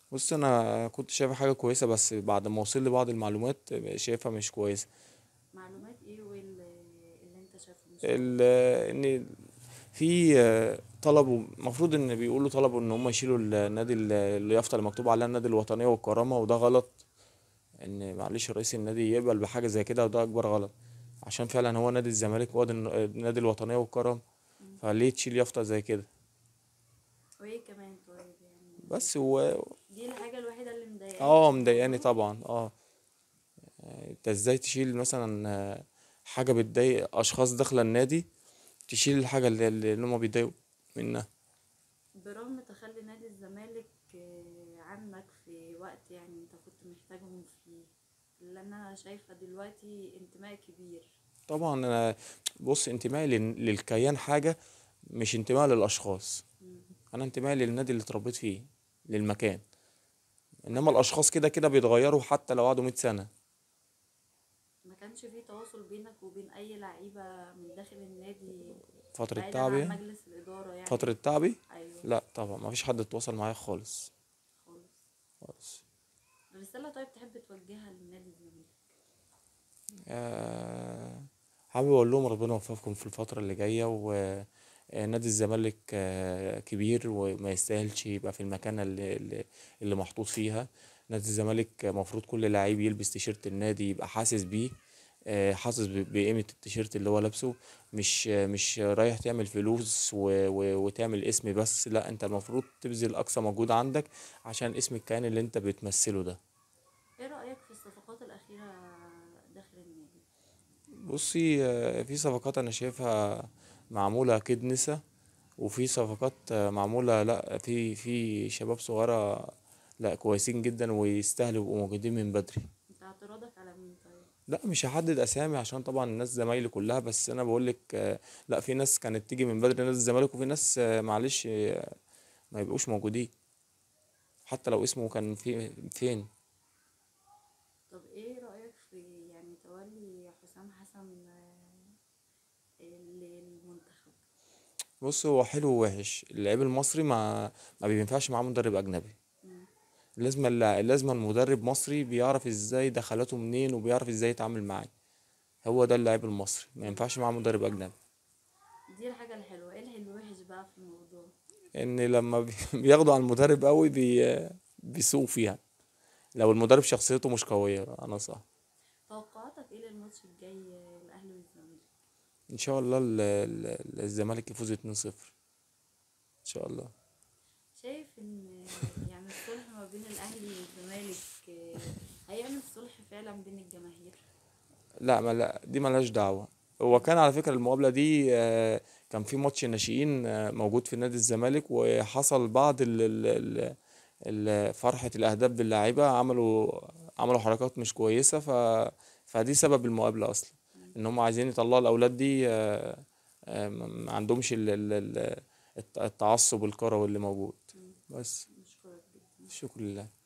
بص انا كنت شايفها حاجه كويسه بس بعد ما وصل لي بعض المعلومات شايفها مش كويسه معلومات ايه واللي اللي انت شايفه مش كويس ال- ان في طلبوا المفروض ان بيقولوا طلبوا ان هم يشيلوا النادي ال- اليافطه اللي مكتوب عليها النادي الوطنيه والكرامه وده غلط ان معلش رئيس النادي يقبل بحاجه زي كده وده اكبر غلط عشان فعلا هو نادي الزمالك هو ده الن- نادي الوطنيه والكرامه فليه تشيل يافطه زي كده وايه كمان طيب يعني بس هو دي الحاجة الوحيدة اللي مضايقاك اه في مضايقاني الموضوع طبعا اه انت ازاي تشيل مثلا آه، حاجه بتضايق اشخاص داخله النادي تشيل الحاجه اللي, اللي هم بيتضايقوا منها برغم تخلي نادي الزمالك آه، عنك في وقت يعني انت كنت محتاجهم فيه لان انا شايفة دلوقتي انتماء كبير طبعا انا بص انتمائي لل- للكيان حاجه مش انتماء للاشخاص مم. انا انتمائي للنادي اللي اتربيت فيه للمكان انما الاشخاص كده كده بيتغيروا حتى لو قعدوا 100 سنه ما كانش في تواصل بينك وبين اي لعيبة من داخل النادي فتره بعيدا تعبي عن مجلس الإدارة يعني فتره تعبي ايوه لا طبعا ما فيش حد اتواصل معايا خالص خالص خالص رسالة طيب تحب توجهها لنادي الزمالك آه، حابب اقول لهم ربنا يوفقكم في الفتره اللي جايه ونادي الزمالك آه، كبير وما يستاهلش يبقى في المكانه اللي اللي اللي محطوط فيها نادي الزمالك المفروض كل لعيب يلبس تيشيرت النادي يبقى حاسس بيه آه، حاسس ب- بقيمه التيشيرت اللي هو لابسه مش مش رايح تعمل فلوس و- و- وتعمل اسم بس لا انت المفروض تبذل اقصى مجهود عندك عشان اسم الكيان اللي انت بتمثله ده ايه رأيك في الصفقات الأخيرة داخل النادي بصي آه، في صفقات انا شايفها معموله اكيد نسا وفي صفقات آه، معموله لا في في شباب صغيره لا كويسين جدا ويستاهلوا يبقوا موجودين من بدري انت اعتراضك على مين طيب لا مش هحدد اسامي عشان طبعا الناس زمايلي كلها بس انا بقول لك لا في ناس كانت تيجي من بدري نادي الزمالك وفي ناس آه، معلش آه، ما يبقوش موجودين حتى لو اسمه كان في فين طب ايه رأيك في يعني تولي حسام حسن آه، للمنتخب بص هو حلو ووحش اللعيب المصري ما ما بينفعش معاه مدرب اجنبي مم. لازم الل- لازم المدرب مصري بيعرف ازاي دخلاته منين وبيعرف ازاي يتعامل معاه هو ده اللاعب المصري ما ينفعش معاه مدرب اجنبي دي الحاجة الحلوة ايه الوحش بقى في الموضوع ان لما بي- بياخدوا على المدرب قوي بي بيسوقوا فيها لو المدرب شخصيته مش قوية انا صح توقعاتك ايه للماتش الجاي الاهلي والزمالك ان شاء الله ال- ال- الزمالك يفوز 2-0 ان شاء الله شايف ان يعني الصلح ما بين الاهلي والزمالك آه، هيعمل صلح فعلا بين الجماهير لا ما لا دي ملهاش دعوة هو كان على فكرة المقابلة دي آه، كان في ماتش ناشئين آه، موجود في نادي الزمالك وحصل بعض ال ال ال ال- فرحة الأهداف باللاعيبة عملوا عملوا حركات مش كويسة ف فدي سبب المقابلة أصلا إن هم عايزين يطلعوا الأولاد دي آه، آه، ما ما عندهمش ال- ال- ال- الت- التعصب الكروي اللي موجود بس مشكورة جدا شكرا لله